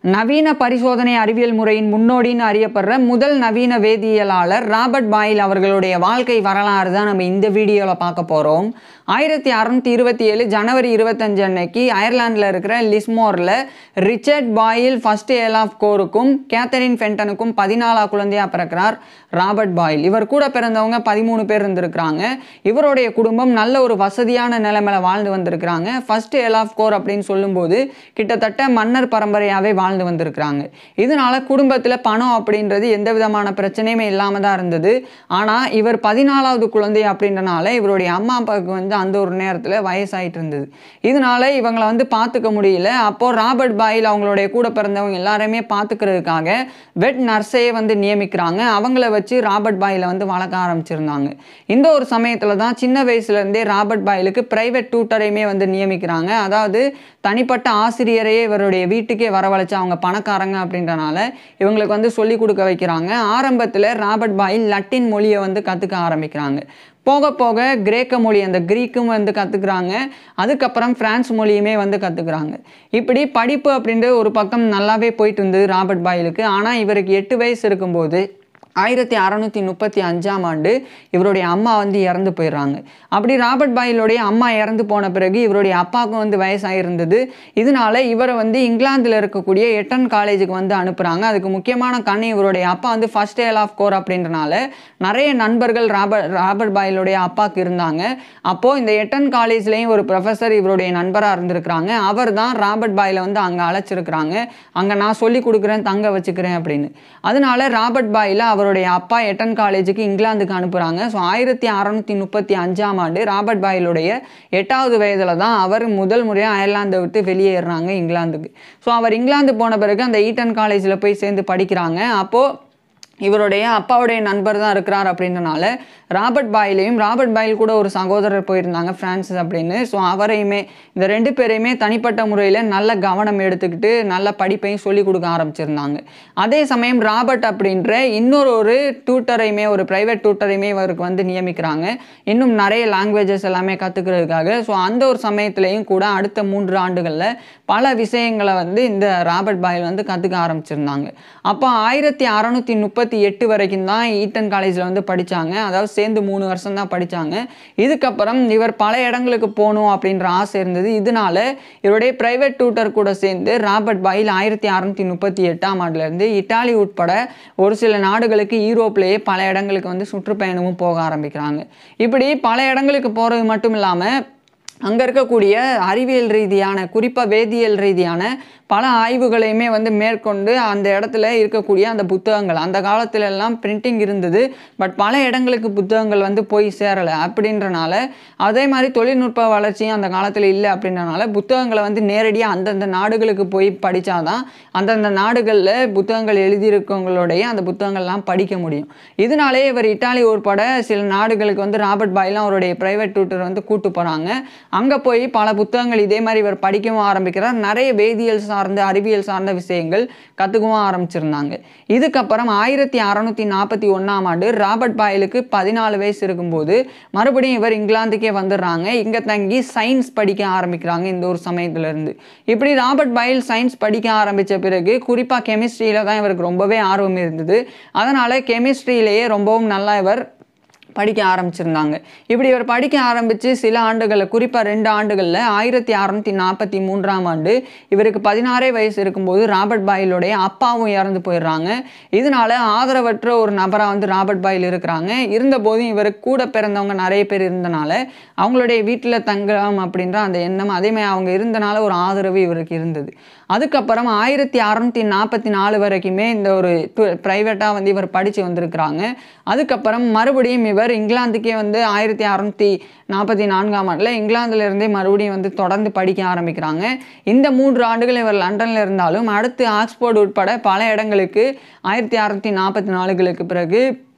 நவீன பரிசோதனை அறிவியல் முறையின் முன்னோடின்னு அறியப்படுற முதல் நவீன வேதியியலாளர் ராபர்ட் பாயில் அவர்களுடைய வாழ்க்கை வரலாறு தான் நம்ம இந்த வீடியோவில் பார்க்க போகிறோம் ஆயிரத்தி அறநூற்றி இருபத்தி ஏழு ஜனவரி இருபத்தஞ்சு அன்னைக்கு அயர்லாண்டில் இருக்கிற லிஸ்மோரில் Richard Boyle first earl of கோருக்கும் கேத்தரின் ஃபென்டனுக்கும் பதினாலா குழந்தையாக பிறக்கிறார் ராபர்ட் பாயில் இவர் கூட பிறந்தவங்க பதிமூணு பேர் இருந்திருக்கிறாங்க இவருடைய குடும்பம் நல்ல ஒரு வசதியான நிலைமையில வாழ்ந்து வந்திருக்கிறாங்க ஃபர்ஸ்ட் ஏல் ஆஃப் கோர் அப்படின்னு சொல்லும்போது கிட்டத்தட்ட மன்னர் பரம்பரையாகவே வாழ்ந்து வந்திருக்கிறாங்க இதனால குடும்பத்தில் பணம் அப்படின்றது எந்த விதமான பிரச்சனையுமே இல்லாமல் தான் இருந்தது ஆனால் இவர் பதினாலாவது குழந்தை அப்படின்றனால இவருடைய அம்மா அப்பாவுக்கு வந்து அந்த ஒரு நேரத்தில் வயசாயிட்டு இருந்தது இதனால இவங்களை வந்து பார்த்துக்க முடியல அப்போ ராபர்ட் பாயில் அவங்களுடைய கூட பிறந்தவங்க எல்லாருமே பார்த்துக்கிறதுக்காக வெட் நர்ஸையே வந்து நியமிக்கிறாங்க அவங்கள வச்சு ராபர்ட் பாயில வந்து வளர்க்க ஆரம்பிச்சிருந்தாங்க இந்த ஒரு சமயத்தில் தான் சின்ன வயசுலேருந்தே ராபர்ட் பாயிலுக்கு பிரைவேட் டியூட்டரையுமே வந்து நியமிக்கிறாங்க அதாவது தனிப்பட்ட ஆசிரியரையே இவருடைய வீட்டுக்கே வரவழைச்சு அவங்க பணக்காரங்க அப்படின்றனால இவங்களுக்கு வந்து சொல்லி கொடுக்க வைக்கிறாங்க ஆரம்பத்தில் ராபர்ட் பாயில் லட்டின் மொழியை வந்து கற்றுக்க ஆரம்பிக்கிறாங்க போக போக கிரேக்க மொழி அந்த கிரீக்கும் வந்து கற்றுக்குறாங்க அதுக்கப்புறம் பிரான்ஸ் மொழியுமே வந்து கற்றுக்குறாங்க இப்படி படிப்பு அப்படின்றது ஒரு பக்கம் நல்லாவே போயிட்டு இருந்தது ராபர்ட் பாயிலுக்கு ஆனால் இவருக்கு எட்டு வயசு இருக்கும்போது ஆயிரத்தி அறநூற்றி முப்பத்தி அஞ்சாம் ஆண்டு இவருடைய அம்மா வந்து இறந்து போயிடுறாங்க அப்படி ராபர்ட் பாயிலுடைய அம்மா இறந்து போன பிறகு இவருடைய அப்பாவுக்கும் வந்து வயசாயிருந்தது இதனால இவரை வந்து இங்கிலாந்தில் இருக்கக்கூடிய எட்டன் காலேஜுக்கு வந்து அனுப்புகிறாங்க அதுக்கு முக்கியமான கண் இவருடைய அப்பா வந்து ஃபர்ஸ்ட் ஏல் ஆஃப் கோர் அப்படின்றனால நிறைய நண்பர்கள் ராபர்ட் ராபர்ட் பாயிலுடைய அப்பாவுக்கு இருந்தாங்க அப்போது இந்த எட்டன் காலேஜ்லேயும் ஒரு ப்ரொஃபஸர் இவருடைய நண்பராக இருந்திருக்கிறாங்க அவர் தான் ராபர்ட் பாயில வந்து அங்கே அழைச்சிருக்கிறாங்க அங்கே நான் சொல்லி கொடுக்குறேன் தங்க வச்சுக்கிறேன் அப்படின்னு அதனால ராபர்ட் பாயில அவருடைய அப்பா எட்டன் காலேஜுக்கு இங்கிலாந்துக்கு அனுப்புகிறாங்க ஸோ ஆயிரத்தி அறநூற்றி முப்பத்தி அஞ்சாம் ஆண்டு ராபர்ட் பாயிலுடைய எட்டாவது வயதில் தான் அவர் முதல் முறையாக அயர்லாந்தை விட்டு வெளியேறுறாங்க இங்கிலாந்துக்கு ஸோ அவர் இங்கிலாந்து போன பிறகு அந்த ஈட்டன் காலேஜில் போய் சேர்ந்து படிக்கிறாங்க அப்போது இவருடைய அப்பாவுடைய நண்பர் தான் இருக்கிறார் அப்படின்றனால ராபர்ட் பாயிலையும் ராபர்ட் பாயில் கூட ஒரு சகோதரர் போயிருந்தாங்க ஃப்ரான்சிஸ் அப்படின்னு ஸோ அவரையுமே இந்த ரெண்டு பேரையுமே தனிப்பட்ட முறையில் நல்ல கவனம் எடுத்துக்கிட்டு நல்ல படிப்பையும் சொல்லிக் கொடுக்க ஆரம்பிச்சிருந்தாங்க அதே சமயம் ராபர்ட் அப்படின்ற இன்னொரு ஒரு டியூட்டரையுமே ஒரு ப்ரைவேட் டியூட்டரையுமே இவருக்கு வந்து நியமிக்கிறாங்க இன்னும் நிறைய லாங்குவேஜஸ் எல்லாமே கற்றுக்கிறதுக்காக ஸோ அந்த ஒரு சமயத்துலேயும் கூட அடுத்த மூன்று ஆண்டுகளில் பல விஷயங்களை வந்து இந்த ராபர்ட் பாயில் வந்து கற்றுக்க ஆரம்பிச்சிருந்தாங்க அப்போ ஆயிரத்தி அறநூற்றி முப்பத்தி எட்டு வரைக்கும் தான் ஈட்டன் காலேஜில் வந்து படித்தாங்க அதாவது சேர்ந்து மூணு வருஷம் தான் படித்தாங்க இதுக்கப்புறம் இவர் பல இடங்களுக்கு போகணும் அப்படின்ற ஆசை இருந்தது இதனால இவருடைய பிரைவேட் டியூட்டர் கூட சேர்ந்து ராபர்ட் பாயில் ஆயிரத்தி அறநூற்றி முப்பத்தி எட்டாம் ஆண்டுலேருந்து இட்டாலி உட்பட ஒரு சில நாடுகளுக்கு யூரோப்லேயே பல இடங்களுக்கு வந்து சுற்றுப்பயணமும் போக ஆரம்பிக்கிறாங்க இப்படி பல இடங்களுக்கு போகிறது மட்டும் இல்லாமல் அங்கே இருக்கக்கூடிய அறிவியல் ரீதியான குறிப்பாக வேதியியல் ரீதியான பல ஆய்வுகளையுமே வந்து மேற்கொண்டு அந்த இடத்துல இருக்கக்கூடிய அந்த புத்தகங்கள் அந்த காலத்துல எல்லாம் பிரிண்டிங் இருந்தது பட் பல இடங்களுக்கு புத்தகங்கள் வந்து போய் சேரலை அப்படின்றனால அதே மாதிரி தொழில்நுட்ப வளர்ச்சியும் அந்த காலத்தில் இல்லை அப்படின்றனால புத்தகங்களை வந்து நேரடியாக அந்தந்த நாடுகளுக்கு போய் படித்தாதான் அந்தந்த நாடுகளில் புத்தகங்கள் எழுதியிருக்கவங்களுடைய அந்த புத்தகங்கள்லாம் படிக்க முடியும் இதனாலே இவர் இட்டாலி உட்பட சில நாடுகளுக்கு வந்து ராபர்ட் பாய்லாம் அவருடைய பிரைவேட் டியூட்டர் வந்து கூட்டு போகிறாங்க அங்கே போய் பல புத்தகங்கள் இதே மாதிரி இவர் படிக்கவும் ஆரம்பிக்கிறார் நிறைய வேதியியல் சார்ந்த அறிவியல் சார்ந்த விஷயங்கள் கற்றுக்கவும் ஆரம்பிச்சிருந்தாங்க இதுக்கப்புறம் ஆயிரத்தி அறநூற்றி நாற்பத்தி ஒன்றாம் ஆண்டு ராபர்ட் பாயிலுக்கு பதினாலு வயசு இருக்கும்போது மறுபடியும் இவர் இங்கிலாந்துக்கே வந்துடுறாங்க இங்கே தங்கி சயின்ஸ் படிக்க ஆரம்பிக்கிறாங்க இந்த ஒரு சமயத்துலேருந்து இப்படி ராபர்ட் பாயில் சயின்ஸ் படிக்க ஆரம்பித்த பிறகு குறிப்பாக கெமிஸ்ட்ரியில் தான் இவருக்கு ரொம்பவே ஆர்வம் இருந்தது அதனால் கெமிஸ்ட்ரியிலேயே ரொம்பவும் நல்லா இவர் படிக்க ஆரம்பிச்சிருந்தாங்க இப்படி இவர் படிக்க ஆரம்பித்து சில ஆண்டுகளில் குறிப்பாக ரெண்டு ஆண்டுகளில் ஆயிரத்தி அறநூற்றி நாற்பத்தி மூன்றாம் ஆண்டு இவருக்கு பதினாறே வயசு இருக்கும்போது ராபர்ட் பாயிலுடைய அப்பாவும் இறந்து போயிடுறாங்க இதனால ஆதரவற்ற ஒரு நபராக வந்து ராபர்ட் பாயில் இருக்கிறாங்க இருந்தபோதும் இவருக்கு கூட பிறந்தவங்க நிறைய பேர் இருந்தனால அவங்களுடைய வீட்டில் தங்கலாம் அப்படின்ற அந்த எண்ணம் அதேமாதிரி அவங்க இருந்தனால ஒரு ஆதரவு இவருக்கு இருந்தது அதுக்கப்புறம் ஆயிரத்தி அறநூற்றி நாற்பத்தி நாலு வரைக்குமே இந்த ஒரு ப்ரைவேட்டாக வந்து இவர் படித்து வந்திருக்கிறாங்க அதுக்கப்புறம் மறுபடியும் இவர் இங்கிலாந்துக்கே வந்து ஆயிரத்தி அறநூற்றி நாற்பத்தி நான்காம் ஆண்டில் இங்கிலாந்துலேருந்தே மறுபடியும் வந்து தொடர்ந்து படிக்க ஆரம்பிக்கிறாங்க இந்த மூன்று ஆண்டுகள் இவர் லண்டனில் இருந்தாலும் அடுத்து ஆக்ஸ்போர்டு உட்பட பல இடங்களுக்கு ஆயிரத்தி அறநூற்றி நாற்பத்தி நாலுகளுக்கு பிறகு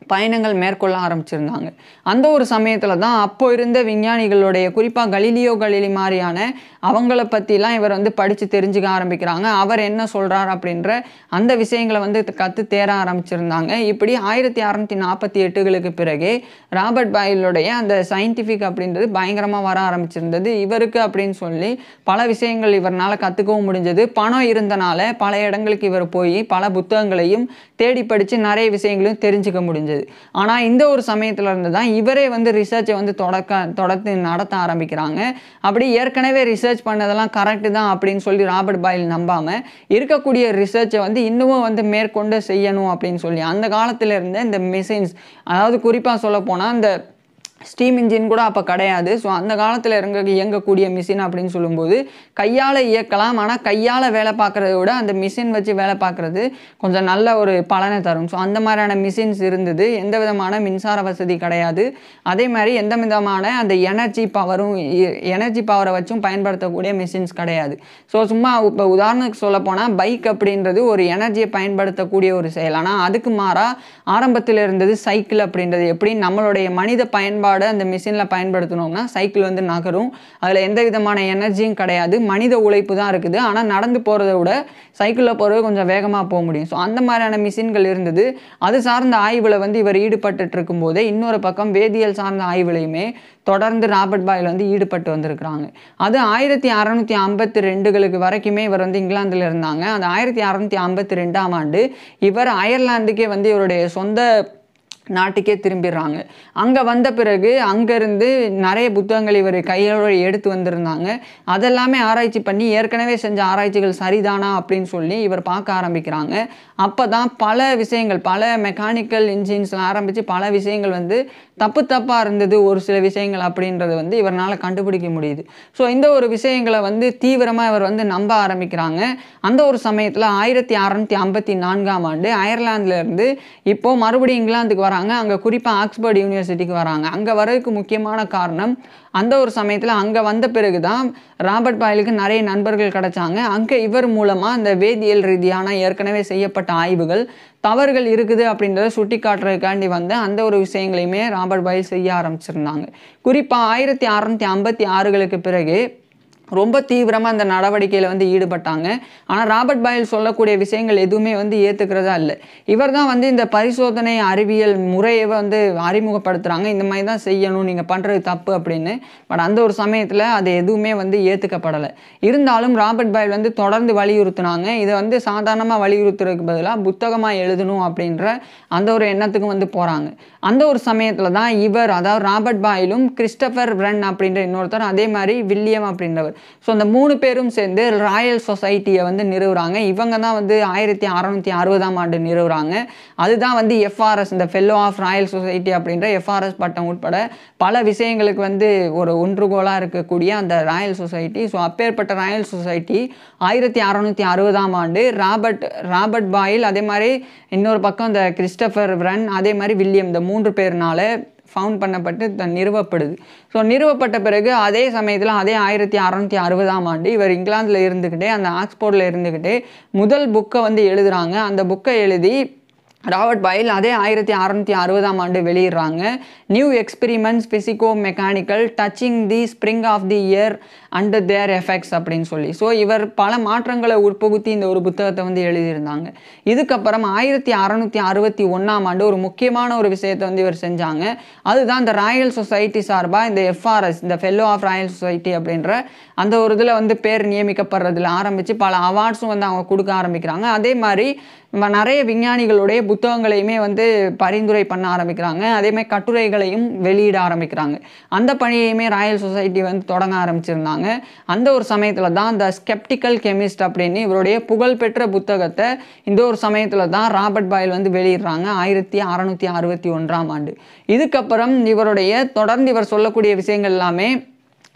பயணங்கள் மேற்கொள்ள ஆரம்பிச்சிருந்தாங்க அந்த ஒரு சமயத்தில் தான் அப்போ இருந்த விஞ்ஞானிகளுடைய குறிப்பாக கலீலியோ கலீலி மாதிரியான அவங்கள பற்றிலாம் இவர் வந்து படித்து தெரிஞ்சுக்க ஆரம்பிக்கிறாங்க அவர் என்ன சொல்கிறார் அப்படின்ற அந்த விஷயங்களை வந்து கற்று தேர ஆரம்பிச்சிருந்தாங்க இப்படி ஆயிரத்தி அறநூற்றி நாற்பத்தி எட்டுகளுக்கு பிறகே ராபர்ட் பாயிலுடைய அந்த சயின்டிஃபிக் அப்படின்றது பயங்கரமாக வர ஆரம்பிச்சிருந்தது இவருக்கு அப்படின்னு சொல்லி பல விஷயங்கள் இவரால் கற்றுக்கவும் முடிஞ்சது பணம் இருந்தனால பல இடங்களுக்கு இவர் போய் பல புத்தகங்களையும் தேடி படித்து நிறைய விஷயங்களையும் தெரிஞ்சுக்க முடிஞ்சது ஆனால் இந்த ஒரு சமயத்தில் இருந்து தான் இவரே வந்து ரிசர்ச்சை வந்து தொடக்க தொடர்ந்து நடத்த ஆரம்பிக்கிறாங்க அப்படி ஏற்கனவே ரிசர்ச் பண்ணதெல்லாம் கரெக்டு தான் அப்படின்னு சொல்லி ராபர்ட் பாயில் நம்பாமல் இருக்கக்கூடிய ரிசர்ச்சை வந்து இன்னமும் வந்து மேற்கொண்டு செய்யணும் அப்படின்னு சொல்லி அந்த காலத்தில் இருந்த இந்த மிஷின்ஸ் அதாவது குறிப்பாக சொல்ல போனால் இந்த ஸ்டீம் இன்ஜின் கூட அப்போ கிடையாது ஸோ அந்த காலத்தில் இறங்க இயங்கக்கூடிய மிஷின் அப்படின்னு சொல்லும்போது கையால் இயக்கலாம் ஆனால் கையால் வேலை பார்க்குறத விட அந்த மிஷின் வச்சு வேலை பார்க்குறது கொஞ்சம் நல்ல ஒரு பலனை தரும் ஸோ அந்த மாதிரியான மிஷின்ஸ் இருந்தது எந்த விதமான மின்சார வசதி கிடையாது அதே மாதிரி எந்த விதமான அந்த எனர்ஜி பவரும் எனர்ஜி பவரை வச்சும் பயன்படுத்தக்கூடிய மிஷின்ஸ் கிடையாது ஸோ சும்மா இப்போ உதாரணத்துக்கு சொல்ல போனால் பைக் அப்படின்றது ஒரு எனர்ஜியை பயன்படுத்தக்கூடிய ஒரு செயல் ஆனால் அதுக்கு மாறாக ஆரம்பத்தில் இருந்தது சைக்கிள் அப்படின்றது எப்படி நம்மளுடைய மனித பயன்பாடு அந்த மிஷினில் பயன்படுத்தினோம்னா சைக்கிள் வந்து நகரும் அதில் எந்த விதமான எனர்ஜியும் கிடையாது மனித உழைப்பு தான் இருக்குது ஆனால் நடந்து போகிறத விட சைக்கிளில் போகிறது கொஞ்சம் வேகமாக போக முடியும் ஸோ அந்த மாதிரியான மிஷின்கள் இருந்தது அது சார்ந்த ஆய்வில் வந்து இவர் ஈடுபட்டு இருக்கும்போதே இன்னொரு பக்கம் வேதியியல் சார்ந்த ஆய்வுலையுமே தொடர்ந்து ராபர்ட் பாயில் வந்து ஈடுபட்டு வந்திருக்கிறாங்க அது ஆயிரத்தி அறநூற்றி ஐம்பத்தி ரெண்டுகளுக்கு வரைக்குமே இவர் வந்து இங்கிலாந்தில் இருந்தாங்க அந்த ஆயிரத்தி அறநூற்றி ஐம்பத்தி ரெண்டாம் ஆண்டு இவர் அயர்லாந்துக்கே வந்து இவருடைய சொந்த நாட்டுக்கே திரும்பிடுறாங்க அங்கே வந்த பிறகு அங்கேருந்து நிறைய புத்தகங்கள் இவர் கையோட எடுத்து வந்திருந்தாங்க அதெல்லாமே ஆராய்ச்சி பண்ணி ஏற்கனவே செஞ்ச ஆராய்ச்சிகள் சரிதானா அப்படின்னு சொல்லி இவர் பார்க்க ஆரம்பிக்கிறாங்க அப்போ தான் பல விஷயங்கள் பல மெக்கானிக்கல் இன்ஜின்ஸ்லாம் ஆரம்பித்து பல விஷயங்கள் வந்து தப்பு தப்பாக இருந்தது ஒரு சில விஷயங்கள் அப்படின்றது வந்து இவரால் கண்டுபிடிக்க முடியுது ஸோ இந்த ஒரு விஷயங்களை வந்து தீவிரமாக இவர் வந்து நம்ப ஆரம்பிக்கிறாங்க அந்த ஒரு சமயத்தில் ஆயிரத்தி அறநூற்றி ஐம்பத்தி நான்காம் ஆண்டு அயர்லாந்துல இருந்து இப்போ மறுபடியும் இங்கிலாந்துக்கு வராங்க அங்கே குறிப்பாக ஆக்ஸ்போர்ட் யூனிவர்சிட்டிக்கு வராங்க அங்கே வரதுக்கு முக்கியமான காரணம் அந்த ஒரு சமயத்தில் அங்கே வந்த பிறகு தான் ராபர்ட் பாயிலுக்கு நிறைய நண்பர்கள் கிடைச்சாங்க அங்கே இவர் மூலமாக அந்த வேதியியல் ரீதியான ஏற்கனவே செய்யப்பட்ட ஆய்வுகள் தவறுகள் இருக்குது அப்படின்றத சுட்டி காட்டுறதுக்காண்டி வந்து அந்த ஒரு விஷயங்களையுமே ராபர்ட் பாயில் செய்ய ஆரம்பிச்சிருந்தாங்க குறிப்பாக ஆயிரத்தி அறநூற்றி ஐம்பத்தி ஆறுகளுக்கு பிறகு ரொம்ப தீவிரமாக அந்த நடவடிக்கையில் வந்து ஈடுபட்டாங்க ஆனால் ராபர்ட் பாயில் சொல்லக்கூடிய விஷயங்கள் எதுவுமே வந்து ஏற்றுக்கிறதா இல்லை இவர் தான் வந்து இந்த பரிசோதனை அறிவியல் முறையை வந்து அறிமுகப்படுத்துகிறாங்க இந்த மாதிரி தான் செய்யணும் நீங்கள் பண்ணுறது தப்பு அப்படின்னு பட் அந்த ஒரு சமயத்தில் அது எதுவுமே வந்து ஏற்றுக்கப்படலை இருந்தாலும் ராபர்ட் பாயில் வந்து தொடர்ந்து வலியுறுத்தினாங்க இதை வந்து சாதாரணமாக வலியுறுத்துறதுக்கு பதிலாக புத்தகமாக எழுதணும் அப்படின்ற அந்த ஒரு எண்ணத்துக்கு வந்து போகிறாங்க அந்த ஒரு சமயத்தில் தான் இவர் அதாவது ராபர்ட் பாயிலும் கிறிஸ்டபர் பிரன் அப்படின்ற இன்னொருத்தர் அதே மாதிரி வில்லியம் அப்படின்றவர் ஸோ அந்த மூணு பேரும் சேர்ந்து ராயல் சொசைட்டியை வந்து நிறுவுறாங்க இவங்க தான் வந்து ஆயிரத்தி அறநூற்றி அறுபதாம் ஆண்டு நிறுவுறாங்க அதுதான் வந்து எஃப்ஆர்எஸ் இந்த ஃபெல்லோ ஆஃப் ராயல் சொசைட்டி அப்படின்ற எஃப்ஆர்எஸ் பட்டம் உட்பட பல விஷயங்களுக்கு வந்து ஒரு ஒன்றுகோலாக இருக்கக்கூடிய அந்த ராயல் சொசைட்டி ஸோ அப்பேற்பட்ட ராயல் சொசைட்டி ஆயிரத்தி அறநூற்றி அறுபதாம் ஆண்டு ராபர்ட் ராபர்ட் பாயில் அதே மாதிரி இன்னொரு பக்கம் இந்த கிறிஸ்டபர் ரன் அதே மாதிரி வில்லியம் இந்த மூன்று பேர்னால ஃபவுண்ட் பண்ணப்பட்டு த நிறுவப்படுது ஸோ நிறுவப்பட்ட பிறகு அதே சமயத்தில் அதே ஆயிரத்தி அறநூற்றி அறுபதாம் ஆண்டு இவர் இங்கிலாந்தில் இருந்துக்கிட்டே அந்த ஆக்ஸ்போர்டில் இருந்துக்கிட்டே முதல் புக்கை வந்து எழுதுகிறாங்க அந்த புக்கை எழுதி ராபர்ட் பாயில் அதே ஆயிரத்தி அறநூற்றி அறுபதாம் ஆண்டு வெளியிடுறாங்க new experiments physico mechanical touching the spring of the air and their effects அப்படின்னு சொல்லி ஸோ இவர் பல மாற்றங்களை உட்புகுத்தி இந்த ஒரு புத்தகத்தை வந்து எழுதியிருந்தாங்க இதுக்கப்புறம் ஆயிரத்தி அறநூற்றி அறுபத்தி ஒன்றாம் ஆண்டு ஒரு முக்கியமான ஒரு விஷயத்தை வந்து இவர் செஞ்சாங்க அதுதான் இந்த ராயல் சொசைட்டி சார்பாக இந்த எஃப்ஆர்எஸ் இந்த ஃபெல்லோ ஆஃப் ராயல் சொசைட்டி அப்படின்ற அந்த ஒரு இதில் வந்து பேர் நியமிக்கப்படுறதுல ஆரம்பித்து பல அவார்ட்ஸும் வந்து அவங்க கொடுக்க ஆரம்பிக்கிறாங்க அதே மாதிரி நம்ம நிறைய விஞ்ஞானிகளுடைய புத்தகங்களையுமே வந்து பரிந்துரை பண்ண ஆரம்பிக்கிறாங்க அதே மாதிரி கட்டுரைகளையும் வெளியிட ஆரம்பிக்கிறாங்க அந்த பணியையுமே ராயல் சொசைட்டி வந்து தொடங்க ஆரம்பிச்சிருந்தாங்க அந்த ஒரு சமயத்தில் தான் இந்த ஸ்கெப்டிக்கல் கெமிஸ்ட் அப்படின்னு இவருடைய புகழ்பெற்ற புத்தகத்தை இந்த ஒரு சமயத்தில் தான் ராபர்ட் பாயில் வந்து வெளியிடுறாங்க ஆயிரத்தி அறநூற்றி அறுபத்தி ஒன்றாம் ஆண்டு இதுக்கப்புறம் இவருடைய தொடர்ந்து இவர் சொல்லக்கூடிய விஷயங்கள் எல்லாமே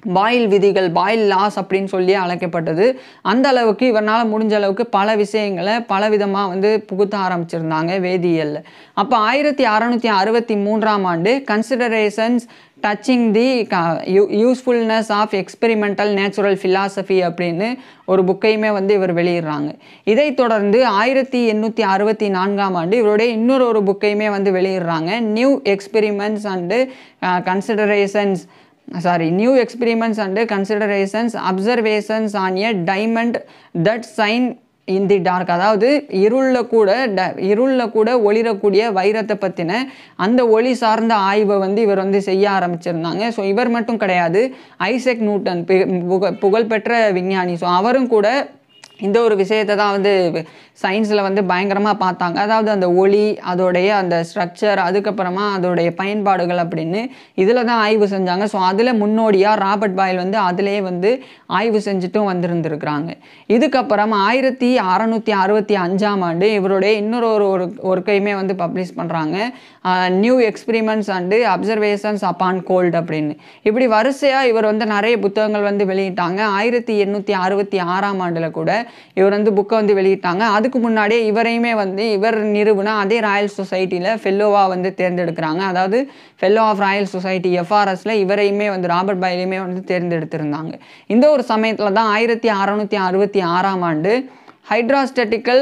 பாயில் விதிகள் பாயில் லாஸ் அப்படின்னு சொல்லி அழைக்கப்பட்டது அந்த அளவுக்கு இவரால் முடிஞ்ச அளவுக்கு பல விஷயங்களை பலவிதமாக வந்து புகுத்த ஆரம்பிச்சிருந்தாங்க வேதியியலில் அப்போ ஆயிரத்தி அறநூற்றி அறுபத்தி மூன்றாம் ஆண்டு considerations touching the usefulness of experimental natural philosophy அப்படின்னு ஒரு புக்கையுமே வந்து இவர் வெளியிடுறாங்க இதைத் தொடர்ந்து ஆயிரத்தி எண்ணூற்றி அறுபத்தி நான்காம் ஆண்டு இவருடைய இன்னொரு ஒரு புக்கையுமே வந்து வெளியிடுறாங்க new experiments and considerations sorry new experiments and considerations observations on a diamond that shine in the dark அதாவது இருளில் கூட ட இருளில் கூட ஒளிரக்கூடிய வைரத்தை பற்றின அந்த ஒளி சார்ந்த ஆய்வை வந்து இவர் வந்து செய்ய ஆரம்பிச்சிருந்தாங்க ஸோ இவர் மட்டும் கிடையாது ஐசக் நியூட்டன் பி- புக புகழ்பெற்ற விஞ்ஞானி ஸோ அவரும் கூட இந்த ஒரு விஷயத்தை தான் வந்து சயின்ஸில் வந்து பயங்கரமாக பார்த்தாங்க அதாவது அந்த ஒளி அதோடைய அந்த ஸ்ட்ரக்சர் அதுக்கப்புறமா அதோடைய பயன்பாடுகள் அப்படின்னு இதில் தான் ஆய்வு செஞ்சாங்க ஸோ அதில் முன்னோடியாக ராபர்ட் பாயில் வந்து அதிலே வந்து ஆய்வு செஞ்சுட்டும் வந்திருந்துருக்குறாங்க இதுக்கப்புறம் ஆயிரத்தி அறநூற்றி அறுபத்தி அஞ்சாம் ஆண்டு இவருடைய இன்னொரு ஒரு ஒரு ஒர்க்கையுமே வந்து பப்ளிஷ் பண்ணுறாங்க new experiments and observations upon cold அப்படின்னு இப்படி வரிசையாக இவர் வந்து நிறைய புத்தகங்கள் வந்து வெளியிட்டாங்க ஆயிரத்தி எண்ணூற்றி அறுபத்தி ஆறாம் ஆண்டில் கூட இவர் வந்து புக்கை வந்து வெளியிட்டாங்க அதுக்கு முன்னாடியே இவரையுமே வந்து இவர் நிறுவன அதே ராயல் சொசைட்டியில் ஃபெல்லோவாக வந்து தேர்ந்தெடுக்கிறாங்க அதாவது ஃபெல்லோ ஆஃப் ராயல் சொசைட்டி எஃப்ஆர்எஸில் இவரையுமே வந்து ராபர்ட் பைலையுமே வந்து தேர்ந்தெடுத்திருந்தாங்க இந்த ஒரு சமயத்தில் தான் ஆயிரத்தி அறநூற்றி அறுபத்தி ஆறாம் ஆண்டு ஹைட்ராஸ்டட்டிக்கல்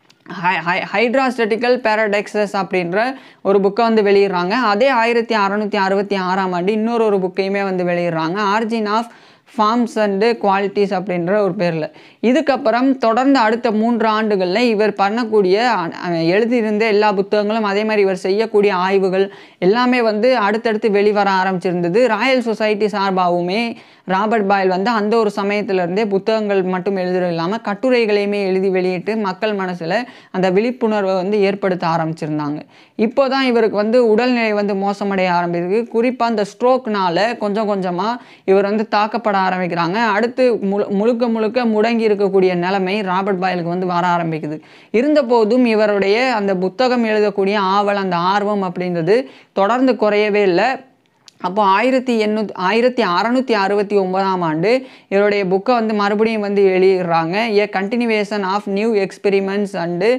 ஹைட்ராஸ்டட்டிக்கல் பேரடெக்ஸஸ் அப்படின்ற ஒரு புக்கை வந்து வெளியிடுறாங்க அதே ஆயிரத்தி அறநூற்றி அறுபத்தி ஆறாம் ஆண்டு இன்னொரு ஒரு புக்கையுமே வந்து வெளியிடுறாங்க origin of forms and qualities அப்படின்ற ஒரு பேரில் இதுக்கப்புறம் தொடர்ந்து அடுத்த மூன்று ஆண்டுகளில் இவர் பண்ணக்கூடிய அ- அ- எழுதியிருந்த எல்லா புத்தகங்களும் அதே மாதிரி இவர் செய்யக்கூடிய ஆய்வுகள் எல்லாமே வந்து அடுத்தடுத்து வெளிவர ஆரம்பிச்சிருந்தது ராயல் சொசைட்டி சார்பாகவுமே ராபர்ட் பாயில் வந்து அந்த ஒரு சமயத்திலிருந்தே புத்தகங்கள் மட்டும் எழுதுறது இல்லாமல் கட்டுரைகளையுமே எழுதி வெளியிட்டு மக்கள் மனசில் அந்த விழிப்புணர்வை வந்து ஏற்படுத்த ஆரம்பிச்சிருந்தாங்க இப்போ தான் இவருக்கு வந்து உடல்நிலை வந்து மோசமடைய ஆரம்பிச்சிருக்கு குறிப்பாக அந்த ஸ்ட்ரோக்னால கொஞ்சம் கொஞ்சமாக இவர் வந்து தாக்கப்பட ஆரம்பிக்கிறாங்க அடுத்து முழு முழுக்க முழுக்க முடங்கி இருக்கக்கூடிய நிலைமை ராபர்ட் பாயிலுக்கு வந்து வர ஆரம்பிக்குது இருந்தபோதும் இவருடைய அந்த புத்தகம் எழுதக்கூடிய ஆவல் அந்த ஆர்வம் அப்படின்றது தொடர்ந்து குறையவே இல்லை அப்போ ஆயிரத்தி எண்ணூத்தி ஆயிரத்தி அறநூற்றி அறுபத்தி ஒன்பதாம் ஆண்டு இவருடைய புக்கை வந்து மறுபடியும் வந்து வெளியிடுறாங்க a continuation of new experiments and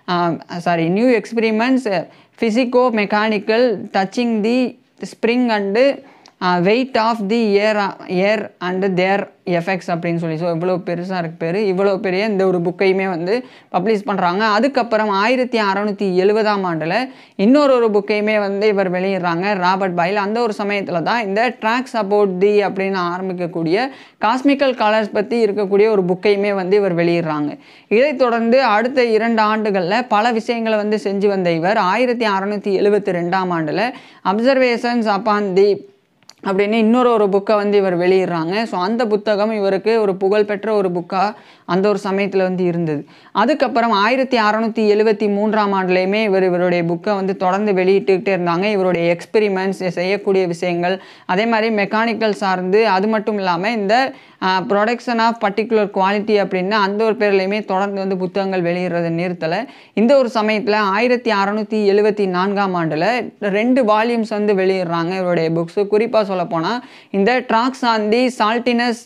sorry new experiments physico mechanical touching the spring and weight of the air air and their effects அப்படின்னு சொல்லி ஸோ இவ்வளோ பெருசாக இருக்கு பேர் இவ்வளோ பெரிய இந்த ஒரு புக்கையுமே வந்து பப்ளிஷ் பண்ணுறாங்க அதுக்கப்புறம் ஆயிரத்தி அறநூற்றி எழுபதாம் ஆண்டில் இன்னொரு ஒரு புக்கையுமே வந்து இவர் வெளியிடுறாங்க ராபர்ட் பாயில் அந்த ஒரு சமயத்தில் தான் இந்த ட்ராக்ஸ் அபவுட் தி அப்படின்னு ஆரம்பிக்கக்கூடிய காஸ்மிக்கல் கலர்ஸ் பற்றி இருக்கக்கூடிய ஒரு புக்கையுமே வந்து இவர் வெளியிடுறாங்க இதைத் தொடர்ந்து அடுத்த இரண்டு ஆண்டுகளில் பல விஷயங்களை வந்து செஞ்சு வந்த இவர் ஆயிரத்தி அறநூற்றி எழுபத்தி ரெண்டாம் ஆண்டில் அப்சர்வேஷன்ஸ் அப்பான் தி அப்படின்னு இன்னொரு ஒரு புக்கை வந்து இவர் வெளியிடுறாங்க ஸோ அந்த புத்தகம் இவருக்கு ஒரு புகழ்பெற்ற ஒரு புக்காக அந்த ஒரு சமயத்தில் வந்து இருந்தது அதுக்கப்புறம் ஆயிரத்தி அறநூற்றி எழுபத்தி மூன்றாம் ஆண்டுலேயுமே இவர் இவருடைய புக்கை வந்து தொடர்ந்து வெளியிட்டுக்கிட்டே இருந்தாங்க இவருடைய எக்ஸ்பெரிமெண்ட்ஸ் செய்யக்கூடிய விஷயங்கள் அதே மாதிரி மெக்கானிக்கல் சார்ந்து அது மட்டும் இல்லாமல் இந்த ப்ரொடக்ஷன் ஆஃப் பர்டிகுலர் குவாலிட்டி அப்படின்னு அந்த ஒரு பேர்லையுமே தொடர்ந்து வந்து புத்தகங்கள் வெளியிடுறதை நிறுத்தலை இந்த ஒரு சமயத்தில் ஆயிரத்தி அறநூற்றி எழுபத்தி நான்காம் ஆண்டில் ரெண்டு வால்யூம்ஸ் வந்து வெளியிடுறாங்க இவருடைய புக்ஸு குறிப்பாக சொல்லப்போனால் இந்த tracts on the saltiness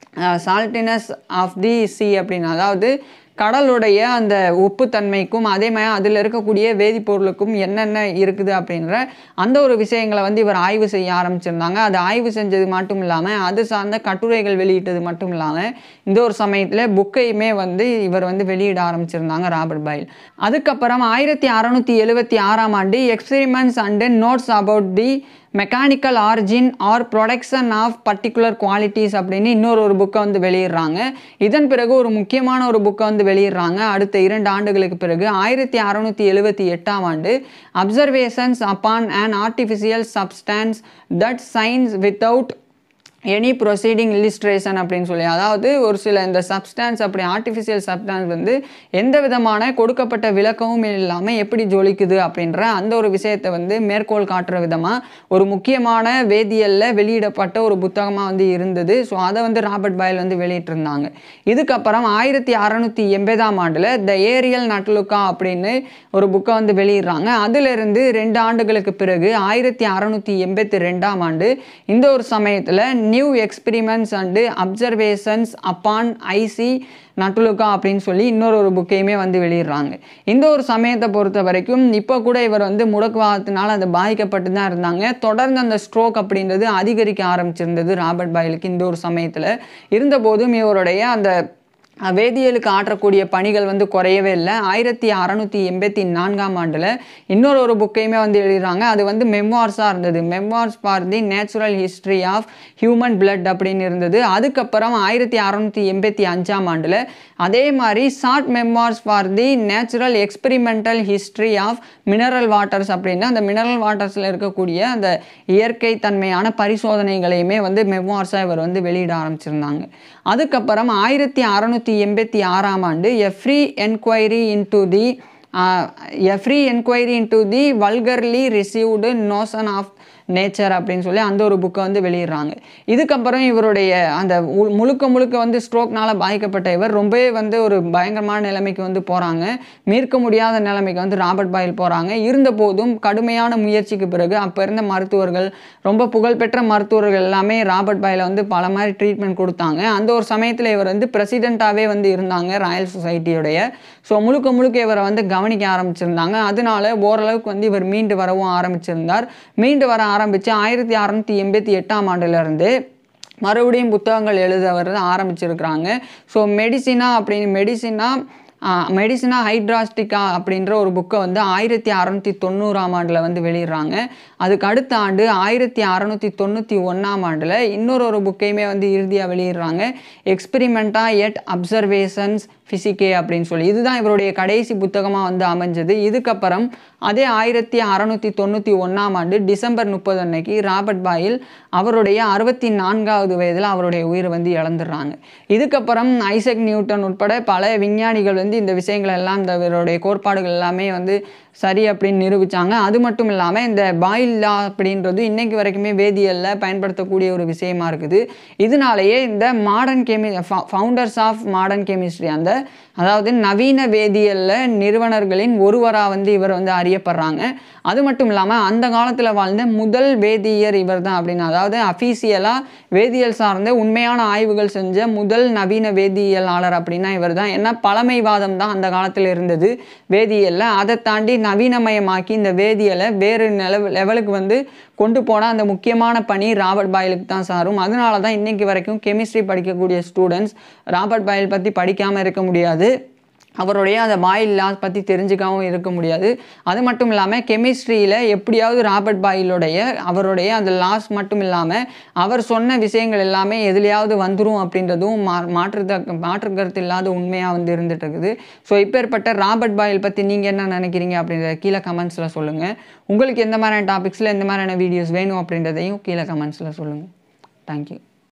saltiness of the sea அப்படின்னு அதாவது கடலுடைய அந்த உப்புத்தன்மைக்கும் அதே மாதிரி அதில் இருக்கக்கூடிய வேதிப்பொருளுக்கும் என்னென்ன இருக்குது அப்படின்ற அந்த ஒரு விஷயங்களை வந்து இவர் ஆய்வு செய்ய ஆரம்பிச்சிருந்தாங்க அது ஆய்வு செஞ்சது மட்டும் இல்லாமல் அது சார்ந்த கட்டுரைகள் வெளியிட்டது மட்டும் இல்லாமல் இந்த ஒரு சமயத்தில் புக்கையுமே வந்து இவர் வந்து வெளியிட ஆரம்பிச்சிருந்தாங்க ராபர்ட் பாயில் அதுக்கப்புறம் ஆயிரத்தி அறநூற்றி எழுபத்தி ஆறாம் ஆண்டு experiments and notes about the mechanical origin or production of particular qualities அப்படின்னு இன்னொரு ஒரு புக்கை வந்து வெளியிடுறாங்க இதன் பிறகு ஒரு முக்கியமான ஒரு புக்கை வந்து வெளியிடுறாங்க அடுத்த இரண்டு ஆண்டுகளுக்கு பிறகு ஆயிரத்தி அறநூற்றி எழுபத்தி எட்டாம் ஆண்டு observations upon an artificial substance that shines without any proceeding illustration அப்படின்னு சொல்லி அதாவது ஒரு சில இந்த சப்ஸ்டான்ஸ் அப்படி ஆர்டிஃபிஷியல் சப்ஸ்டான்ஸ் வந்து எந்த விதமான கொடுக்கப்பட்ட விளக்கமும் இல்லாமல் எப்படி ஜொலிக்குது அப்படின்ற அந்த ஒரு விஷயத்தை வந்து மேற்கோள் காட்டுற விதமாக ஒரு முக்கியமான வேதியியலில் வெளியிடப்பட்ட ஒரு புத்தகமாக வந்து இருந்தது ஸோ அதை வந்து ராபர்ட் பாயில் வந்து வெளியிட்டிருந்தாங்க இதுக்கப்புறம் ஆயிரத்தி அறநூற்றி எண்பதாம் ஆண்டில் த ஏரியல் நட்லுக்கா அப்படின்னு ஒரு புக்கை வந்து வெளியிடுறாங்க அதிலிருந்து ரெண்டு ஆண்டுகளுக்கு பிறகு ஆயிரத்தி அறநூற்றி எண்பத்தி ரெண்டாம் ஆண்டு இந்த ஒரு சமயத்தில் new experiments and observations upon icy நட்டுலுக்கா அப்படின்னு சொல்லி இன்னொரு ஒரு புக்கையுமே வந்து வெளியிடுறாங்க இந்த ஒரு சமயத்தை பொறுத்த வரைக்கும் இப்போ கூட இவர் வந்து முடக்குவாதத்தினால அது பாதிக்கப்பட்டு தான் இருந்தாங்க தொடர்ந்து அந்த ஸ்ட்ரோக் அப்படின்றது அதிகரிக்க ஆரம்பிச்சிருந்தது ராபர்ட் பாயிலுக்கு இந்த ஒரு சமயத்தில் இருந்தபோதும் இவருடைய அந்த அஹ், வேதியியலுக்கு ஆற்றக்கூடிய பணிகள் வந்து குறையவே இல்லை ஆயிரத்தி அறநூற்றி எண்பத்தி நான்காம் ஆண்டில் இன்னொரு ஒரு புக்கையுமே வந்து எழுதுறாங்க அது வந்து மெம்வார்ஸாக இருந்தது memoirs for the natural history of human blood அப்படின்னு இருந்தது அதுக்கப்புறம் ஆயிரத்தி அறநூற்றி எண்பத்தி அஞ்சாம் ஆண்டில் அதே மாதிரி short memoirs for the natural experimental history of mineral waters அப்படின்னு அந்த மினரல் வாட்டர்ஸில் இருக்கக்கூடிய அந்த இயற்கை தன்மையான பரிசோதனைகளையுமே வந்து மெம்வார்ஸாக இவர் வந்து வெளியிட ஆரம்பிச்சிருந்தாங்க அதுக்கப்புறம் ஆயிரத்தி அறநூற்றி எண்பத்தி ஆறாம் ஆண்டு a free enquiry into the a free enquiry into the vulgarly received notion of nature அப்படின்னு சொல்லி அந்த ஒரு புக்கை வந்து வெளியிடுறாங்க இதுக்கப்புறம் இவருடைய அந்த உ- முழுக்க முழுக்க வந்து ஸ்ட்ரோக்னால பாதிக்கப்பட்ட இவர் ரொம்பவே வந்து ஒரு பயங்கரமான நிலைமைக்கு வந்து போகிறாங்க மீட்க முடியாத நிலைமைக்கு வந்து ராபர்ட் பாயில் போகிறாங்க இருந்தபோதும் கடுமையான முயற்சிக்கு பிறகு அப்போ இருந்த மருத்துவர்கள் ரொம்ப புகழ்பெற்ற மருத்துவர்கள் எல்லாமே ராபர்ட் பாயில வந்து பல மாதிரி ட்ரீட்மெண்ட் கொடுத்தாங்க அந்த ஒரு சமயத்தில் இவர் வந்து பிரசிடெண்ட்டாகவே வந்து இருந்தாங்க ராயல் சொசைட்டியுடைய ஸோ முழுக்க முழுக்க இவரை வந்து கவனிக்க ஆரம்பிச்சிருந்தாங்க அதனால ஓரளவுக்கு வந்து இவர் மீண்டு வரவும் ஆரம்பிச்சிருந்தார் மீண்டு வர ஆரம்பித்து ஆயிரத்தி அறநூற்றி எண்பத்தி எட்டாம் ஆண்டிலிருந்து மறுபடியும் புத்தகங்கள் எழுத வர ஆரம்பிச்சிருக்கிறாங்க ஸோ மெடிசினா அப்படின்னு மெடிசினா மெடிசினா ஹைட்ராஸ்டிகா அப்படின்ற ஒரு புக்கை வந்து ஆயிரத்தி அறநூற்றி தொண்ணூறாம் ஆண்டில் வந்து வெளியிடுறாங்க அதுக்கு அடுத்த ஆண்டு ஆயிரத்தி அறநூற்றி தொண்ணூற்றி ஒன்றாம் ஆண்டில் இன்னொரு ஒரு புக்கையுமே வந்து இறுதியாக வெளியிடுறாங்க எக்ஸ்பெரிமெண்டா எட் அப்சர்வேஷன்ஸ் ஃபிசிக்கே அப்படின்னு சொல்லி இதுதான் இவருடைய கடைசி புத்தகமாக வந்து அமைஞ்சது இதுக்கப்புறம் அதே ஆயிரத்தி அறநூற்றி தொண்ணூற்றி ஒன்றாம் ஆண்டு டிசம்பர் முப்பது அன்னைக்கு ராபர்ட் பாயில் அவருடைய அறுபத்தி நான்காவது வயதில் அவருடைய உயிரை வந்து இழந்துடுறாங்க இதுக்கப்புறம் ஐசக் நியூட்டன் உட்பட பல விஞ்ஞானிகள் வந்து இந்த விஷயங்கள் எல்லாம் இந்த இவருடைய கோட்பாடுகள் எல்லாமே வந்து சரி அப்படின்னு நிரூபித்தாங்க அது மட்டும் இல்லாமல் இந்த பாயில் லா அப்படின்றது இன்னைக்கு வரைக்குமே வேதியியலில் பயன்படுத்தக்கூடிய ஒரு விஷயமா இருக்குது இதனாலேயே இந்த modern chemi founders of modern chemistry அந்த அதாவது நவீன வேதியியலில் நிறுவனர்களின் ஒருவராக வந்து இவர் வந்து அறியப்படுறாங்க அது மட்டும் இல்லாமல் அந்த காலத்தில் வாழ்ந்த முதல் வேதியியர் இவர் தான் அப்படின்னு அதாவது அஃபீஷியலாக வேதியியல் சார்ந்த உண்மையான ஆய்வுகள் செஞ்ச முதல் நவீன வேதியியலாளர் அப்படின்னா இவர் தான் ஏன்னா பழமைவாதம் தான் அந்த காலத்தில் இருந்தது வேதியியலில் அதை தாண்டி நவீனமயமாக்கி இந்த வேதியியலை வேறு நிலவு லெவலுக்கு வந்து கொண்டு போன அந்த முக்கியமான பணி ராபர்ட் பாயிலுக்கு தான் சாரும் அதனால தான் இன்னைக்கு வரைக்கும் கெமிஸ்ட்ரி படிக்கக்கூடிய ஸ்டூடெண்ட்ஸ் ராபர்ட் பாயில் பற்றி படிக்காமல் இருக்க முடியாது அவருடைய அந்த பாயில் லாஸ் பற்றி தெரிஞ்சுக்காமல் இருக்க முடியாது அது மட்டும் இல்லாமல் கெமிஸ்ட்ரியில் எப்படியாவது ராபர்ட் பாயிலுடைய அவருடைய அந்த லாஸ் மட்டும் இல்லாமல் அவர் சொன்ன விஷயங்கள் எல்லாமே எதுலையாவது வந்துடும் அப்படின்றதும் மா மாற்று மாற்று கருத்து இல்லாத உண்மையாக வந்து இருந்துட்டு இருக்குது ஸோ இப்பேற்பட்ட ராபர்ட் பாயில் பற்றி நீங்கள் என்ன நினைக்கிறீங்க அப்படின்றத கீழே கமெண்ட்ஸில் சொல்லுங்கள் உங்களுக்கு எந்த மாதிரியான டாபிக்ஸில் எந்த மாதிரியான வீடியோஸ் வேணும் அப்படின்றதையும் கீழே கமெண்ட்ஸில் சொல்லுங்கள் தேங்க்யூ